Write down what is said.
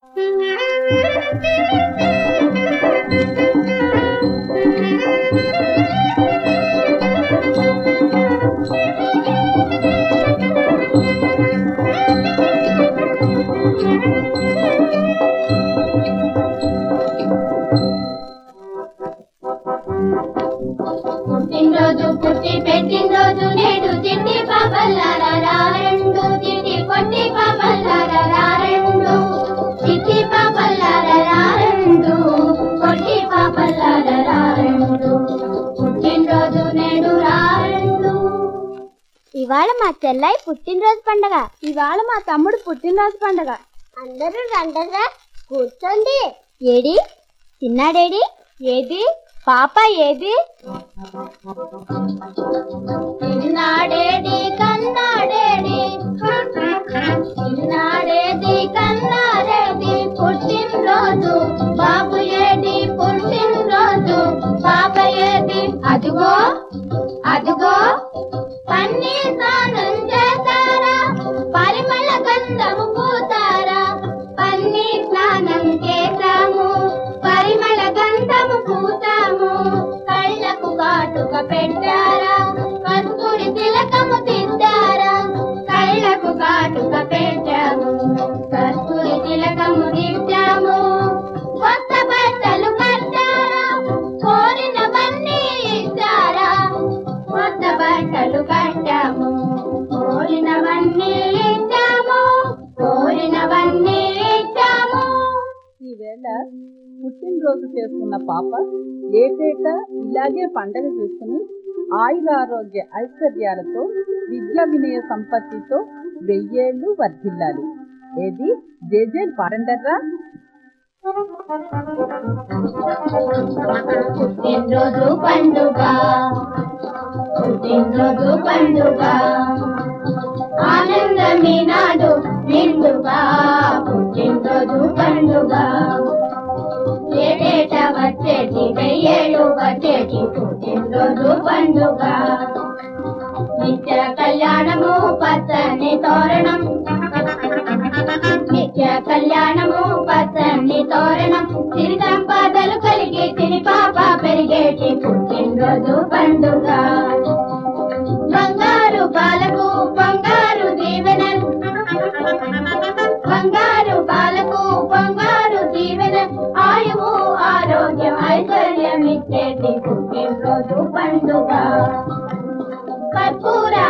పుట్టినరోజు పుట్టి పెట్టినరోజు నేడు తిండి పాపల్లారా రెండు తిండి పొట్టి పాపల్లారా రెండు చిట్టి పాపల్లారా రెండు పొట్టి పాపల్లారా రెండు పుట్టినరోజు నేడు రెండు ఇవాళ మా చెల్లయ్య పుట్టినరోజు పండగ ఇవాళ మా తమ్ముడు పుట్టినరోజు పండగ అందరూ రండగా కూర్చోండి ఏడి చిన్నాడేడి ఏది పాప ఏది చిన్నాడేడి కన్నాడేడి చిన్నాడేది కన్నాడేది పుట్టినరోజు బాబు ఏడి పుట్టినరోజు పాప ఏది అదుగో అదుగో పన్నీర్ స్నానం చేశారా పరిమళ గంధము పూతారా పన్నీర్ స్నానం చేశాము పరిమళ గంధము పూతాము కళ్ళకు కాటుక పెట్టారా కస్తూరి తిలకము తిద్దారా కళ్ళకు కాటుక పెట్టాము కస్తూరి తిలకము దిద్దాము కొత్త బట్టలు కట్టారా కోరినవన్నీ ఇచ్చారా కొత్త బట్టలు కట్టాము కోరినవన్నీ ఇచ్చాము కోరినవన్నీ ఇచ్చాము ఈవేళ పుట్టినరోజు చేసుకున్న పాప ఏటేటా ఇలాగే పండగ చేసుకుని ఆయురారోగ్య ఐశ్వర్యాలతో విద్యా వినయ సంపత్తితో వెయ్యేళ్ళు వర్ధిల్లాలి ఏది జేజేలు పాడండర్రా పుట్టినరోజు పండుగ పుట్టినరోజు పండుగ ఆనందమే నాడు నిండుగా పుట్టినరోజు పండుగ ఏటేట వచ్చేటి వెయ్యేళ్ళు వచ్చేటి పుట్టినరోజు పండుగ నిత్య కళ్యాణము పచ్చని తోరణం నిత్య కళ్యాణము పచ్చని తోరణం సిరి సంపాదలు కలిగి తిని పాప పెరిగేటి పుట్టినరోజు పండుగ బంగారు పాలకు బంగారు దీవెనలు బంగారు పాలకు బంగారు దీవెన ఆయువు ఆరోగ్యం ఐశ్వర్యం ఇచ్చేటి పుట్టినరోజు పండుగ కర్పూర